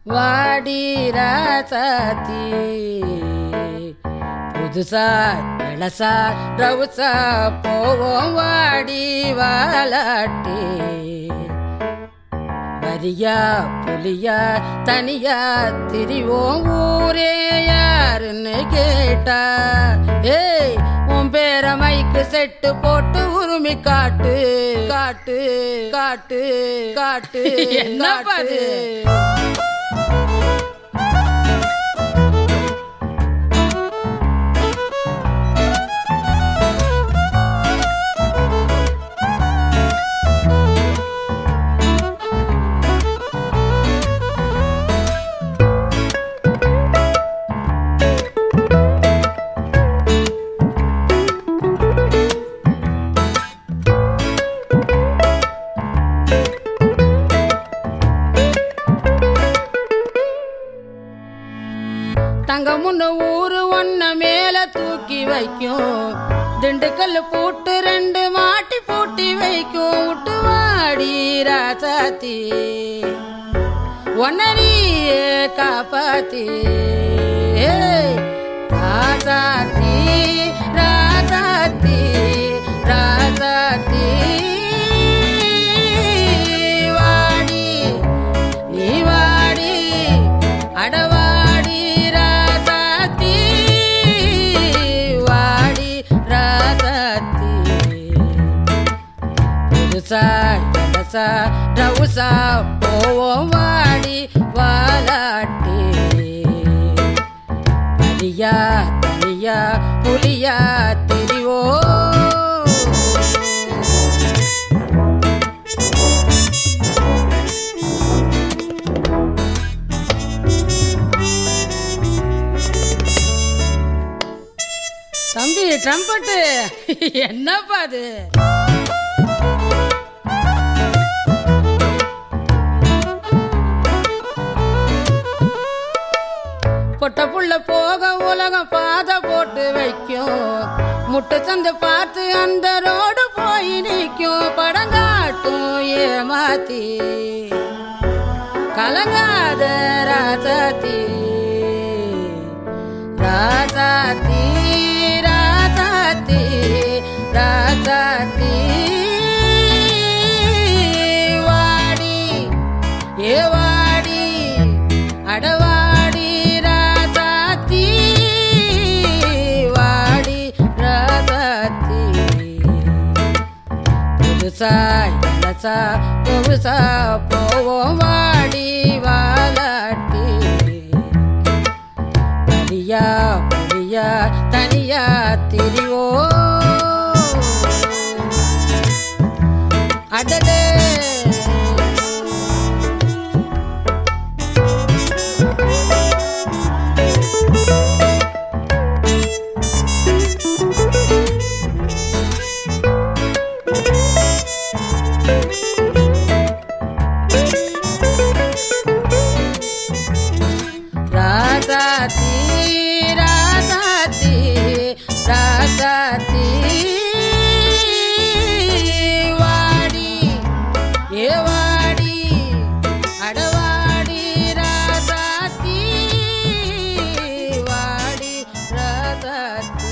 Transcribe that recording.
வாடி ராசாத்தி புதுசா இளசா ரவுசா போவோம் வாடி வாலாட்டி வரியா புலியா தனியா திரிவோம் ஊரே யாருன்னு கேட்டா ஏய் உன் பேர மைக்கு செட்டு போட்டு உருமி காட்டு காட்டு காட்டு காட்டு என்னப்பா இது? தங்க முன்ன ஊரு ஒன்ன மேல தூக்கி வைக்கும் திண்டுக்கல் பூட்டு ரெண்டு மாட்டி பூட்டி வைக்கும் விட்டு வாடி ராசாத்தி ஒன்னரியே காப்பாத்தி ஏய், ராசாத்தி ராசாத்தி ராசாத்தி வாடி நீ வாடி அடவாடி ராசாத்தி வாடி ராசாத்தி புதுசா இலசா ரவுசா போவோம் வாடி வாலாட்டி தனியா தனியா புலியா திரிவோ தம்பி ட்ரம்பட்டு என்னப்பா அது பொட்ட புள்ள போக உலகம் பாதை போட்டு வைக்கும் முட்டை சந்து பார்த்து அந்த ரோடு போய் நிற்கும் படங்காட்டும் ஏமாத்தி கலங்காத ராசாத்தி ராசாத்தி ராசாத்தி ராசாத்தி வாடி ஏ வாடி அடவாடி ராசாத்தி வாடி ராசாத்தி புதுசா இலசா புதுசா போவோம் வாடி வாலாட்டி தனியா புரியா தனியா திரிவோ அடடே ராசாத்தி ராசாத்தி ராசாத்தி வாடி ஏ வாடி அடவாடி ராசாத்தி வாடி ராசாத்தி